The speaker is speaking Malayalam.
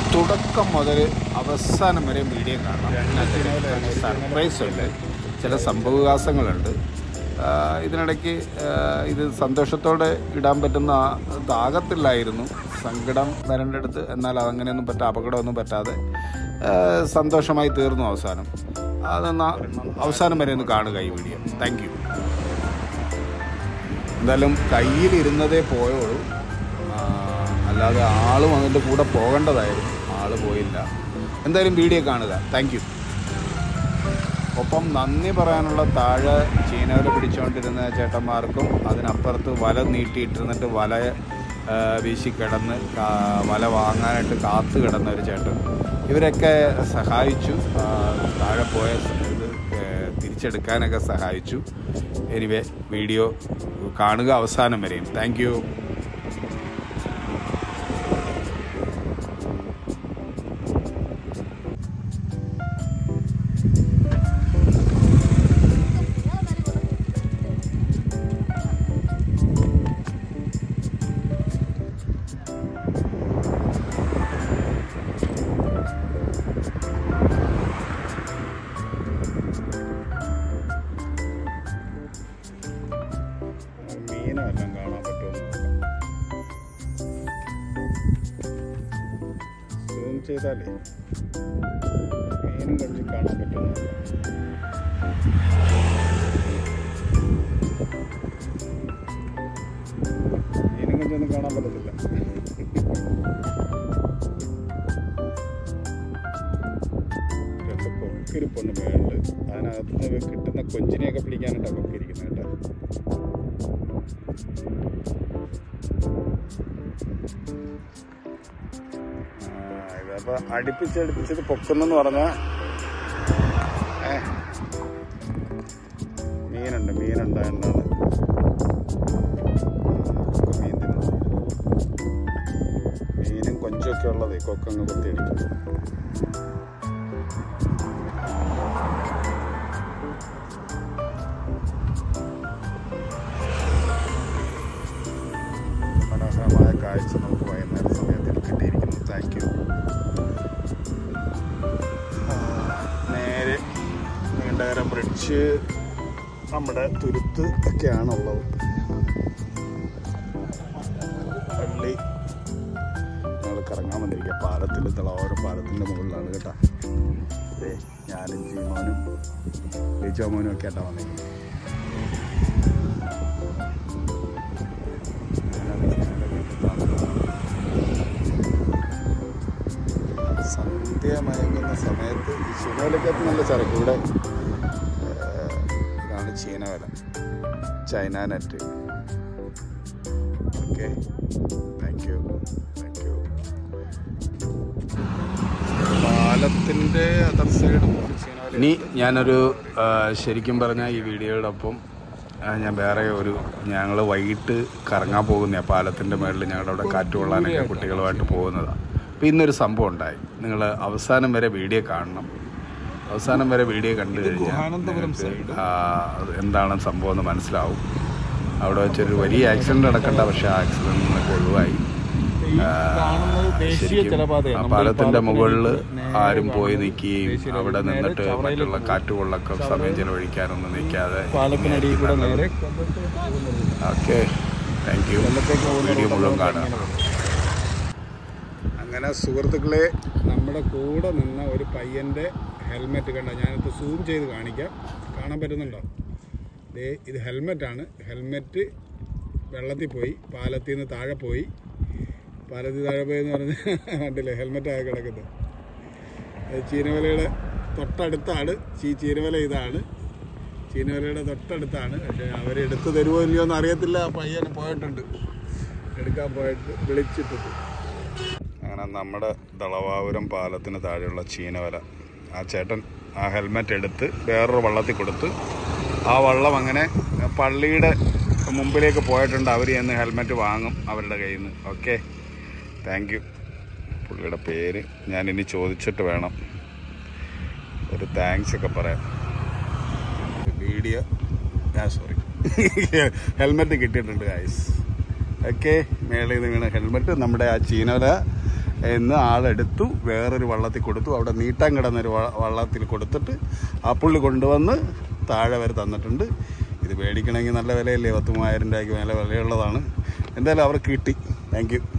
തുടക്കം മുതൽ അവസാനം വരെ വീഡിയോ കാണാം ഇതിനകത്ത് സർപ്രൈസ് ഉണ്ട് ചില സംഭവവികാസങ്ങളുണ്ട് ആ, ഇതിനിടയ്ക്ക് ആ, ഇത് സന്തോഷത്തോടെ ഇടാൻ പറ്റുന്ന ആ- ഇതാകത്തില്ലായിരുന്നു സങ്കടം വരേണ്ടടുത്ത് എന്നാൽ അതങ്ങനെയൊന്നും പറ്റാ അപകടമൊന്നും പറ്റാതെ ആ, സന്തോഷമായി തീർന്നു അവസാനം അതൊന്ന് അവസാനം വരെ ഒന്ന് കാണുക ഈ വീഡിയോ താങ്ക് യു എന്തായാലും കയ്യിലിരുന്നതേ പോയുള്ളൂ ആ, അല്ലാതെ ആൾ വന്നിട്ട് കൂടെ പോകേണ്ടതായിരുന്നു ആൾ പോയില്ല എന്തായാലും വീഡിയോ കാണുക താങ്ക് യു ഒപ്പം നന്ദി പറയാനുള്ള താഴെ ചീനവല പിടിച്ചുകൊണ്ടിരുന്ന ചേട്ടന്മാർക്കും അതിനപ്പുറത്ത് വല നീട്ടിയിട്ടിരുന്നിട്ട് വല ആ, വീശി കിടന്ന് കാ- വല വാങ്ങാനായിട്ട് കാത്തു കിടന്ന ഒരു ചേട്ടൻ ഇവരൊക്കെ സഹായിച്ചു ആ, താഴെ പോയ സ- ഇത് ഏ, തിരിച്ചെടുക്കാനൊക്കെ സഹായിച്ചു എനിവേ വീഡിയോ കാണുക അവസാനം വരെയും താങ്ക് യു മീനും എല്ലാം കാണാൻ പറ്റുമെന്ന് സൂം ചെയ്താലേ മീനും കൊഞ്ചും കാണാൻ പറ്റുമെന്ന് മീനും കൊഞ്ചൊന്നും കാണാൻ പറ്റത്തില്ല രസം കൊക്കിരിപ്പുണ്ട് മേളില് അതിനകത്ത് കിട്ടുന്ന കൊഞ്ചിനെയൊക്കെ പിടിക്കാനായിട്ടാണ് കൊക്കിരിക്കുന്നത് കേട്ടോ ആ, ഇതപ്പോ അടുപ്പിച്ചടുപ്പിച്ചത് പൊക്കുന്നെന്ന് പറഞ്ഞ മീനുണ്ട് മീനുണ്ട് എന്നാണ് മീൻ തിന്നുന്നത് മീനും കൊഞ്ചൊക്കെ ഉള്ളത് കൊക്കങ്ങ് കുത്തിയടിക്കും മനോഹരമായ കാഴ്ച നമുക്ക് വൈകുന്നേര സമയത്തിൽ കിട്ടിയിരിക്കുന്നു താങ്ക് യു നേരെ നീണ്ടകര ബ്രിഡ്ജ് നമ്മുടെ തുരുത്ത് ഒക്കെയാണുള്ളത് പള്ളി ഞങ്ങൾ കറങ്ങാൻ വന്നിരിക്കുക പാലത്തിൽ തിളവാര പാലത്തിൻ്റെ മുകളിലാണ് കേട്ടോ അതെ ഞാനും ജീമോനും ലിജോമോനും ഒക്കെ ആയിട്ടാണ് വന്നിരിക്കുന്നത് സന്ധ്യ മയങ്ങുന്ന സമയത്ത് ഈ ചീനവലക്കകത്ത് നല്ല ചരക്ക് ഇവിടെ ഏഹ്, ഇതാണ് ചീനവല China net okay thank you thank you പാലത്തിൻ്റെ അതർ സൈഡും ഇനി ഞാനൊരു ആ, ശരിക്കും പറഞ്ഞാൽ ഈ വീഡിയോയുടെ ഒപ്പം ആ, ഞാൻ വേറെ ഒരു ഞങ്ങൾ വൈകിട്ട് കറങ്ങാൻ പോകുന്ന പാലത്തിൻ്റെ മേളിൽ ഞങ്ങളുടെ അവിടെ കാറ്റ് കൊള്ളാനൊക്കെ കുട്ടികളുമായിട്ട് പോകുന്നതാണ് അപ്പോൾ ഇന്നൊരു സംഭവം ഉണ്ടായി നിങ്ങൾ അവസാനം വരെ വീഡിയോ കാണണം അവസാനം വരെ വീഡിയോ കണ്ടു കഴിഞ്ഞാൽ നിങ്ങൾക്ക്, ആ, അത് എന്താണ് സംഭവം എന്ന് മനസ്സിലാവും അവിടെ വെച്ചൊരു വലിയ ആക്സിഡൻറ്റ് നടക്കണ്ട പക്ഷേ ആ ആക്സിഡൻറ്റിൽ നിന്നൊക്കെ ഒഴിവായി ആ, ശരിക്കും ആ പാലത്തിന്റെ മുകളിൽ ആരും പോയി നിൽക്കുകയും അവിടെ നിന്നിട്ട് മറ്റുള്ള കാറ്റുകൊള്ളൊക്കെ സമയം ചെലവഴിക്കാനൊന്നും നിൽക്കാതെ പാലത്തിനടിയിൽ കൂടെ നേരെ ഓക്കെ താങ്ക് യു വീഡിയോ മുഴുവൻ കാണുക അങ്ങനെ സുഹൃത്തുക്കളെ നമ്മുടെ കൂടെ നിന്ന ഒരു പയ്യൻ്റെ ഹെൽമെറ്റ് കണ്ട ഞാനിപ്പോൾ സൂം ചെയ്ത് കാണിക്കാം കാണാൻ പറ്റുന്നുണ്ടോ ദേ ഇത് ഹെൽമെറ്റാണ് ഹെൽമെറ്റ് വെള്ളത്തിൽ പോയി പാലത്തിൽ നിന്ന് താഴെ പോയി പാലത്തിൽ താഴെ പോയി എന്ന് പറഞ്ഞ് കണ്ടില്ലേ ഹെൽമെറ്റായി കിടക്കുന്നത് അത് ചീനവലയുടെ തൊട്ടടുത്താണ് ചീ ചീനവല ഇതാണ് ചീനവലയുടെ തൊട്ടടുത്താണ് പക്ഷേ അവരെടുത്ത് തരുമോ ഇല്ലയോ എന്ന് അറിയത്തില്ല ആ പയ്യൻ പോയിട്ടുണ്ട് എടുക്കാൻ പോയിട്ട് വിളിച്ചിട്ടുണ്ട് അങ്ങനെ നമ്മുടെ ദളവാപുരം പാലത്തിന് താഴെയുള്ള ചീനവല ആ ചേട്ടൻ ആ ഹെൽമെറ്റ് എടുത്ത് വേറൊരു വള്ളത്തിൽ കൊടുത്ത് ആ വള്ളം അങ്ങനെ പള്ളിയുടെ മുമ്പിലേക്ക് പോയിട്ടുണ്ട് അവർ ചെന്ന് ഹെൽമെറ്റ് വാങ്ങും അവരുടെ കയ്യിൽ നിന്ന് ഓക്കെ താങ്ക് യു പുള്ളിയുടെ പേര് ഞാനിനി ചോദിച്ചിട്ട് വേണം ഒരു താങ്ക്സ് ഒക്കെ പറയാം വീഡിയോ ആ സോറി ഹെൽമെറ്റ് കിട്ടിയിട്ടുണ്ട് ഗായ്സ് ഓക്കെ മേളിൽ നിന്ന് വീണ ഹെൽമെറ്റ് നമ്മുടെ ആ ചീനോല എന്ന് ആളെടുത്തു വേറൊരു വള്ളത്തിൽ കൊടുത്തു അവിടെ നീട്ടാൻ കിടന്നൊരു വ- വള്ളത്തിൽ കൊടുത്തിട്ട് ആ പുള്ളി കൊണ്ടുവന്ന് താഴെ വരെ തന്നിട്ടുണ്ട് ഇത് മേടിക്കണമെങ്കിൽ നല്ല വിലയല്ലേ പത്ത് മൂവായിരം രൂപയ്ക്ക് വില വിലയുള്ളതാണ് എന്തായാലും അവർക്ക് കിട്ടി താങ്ക് യു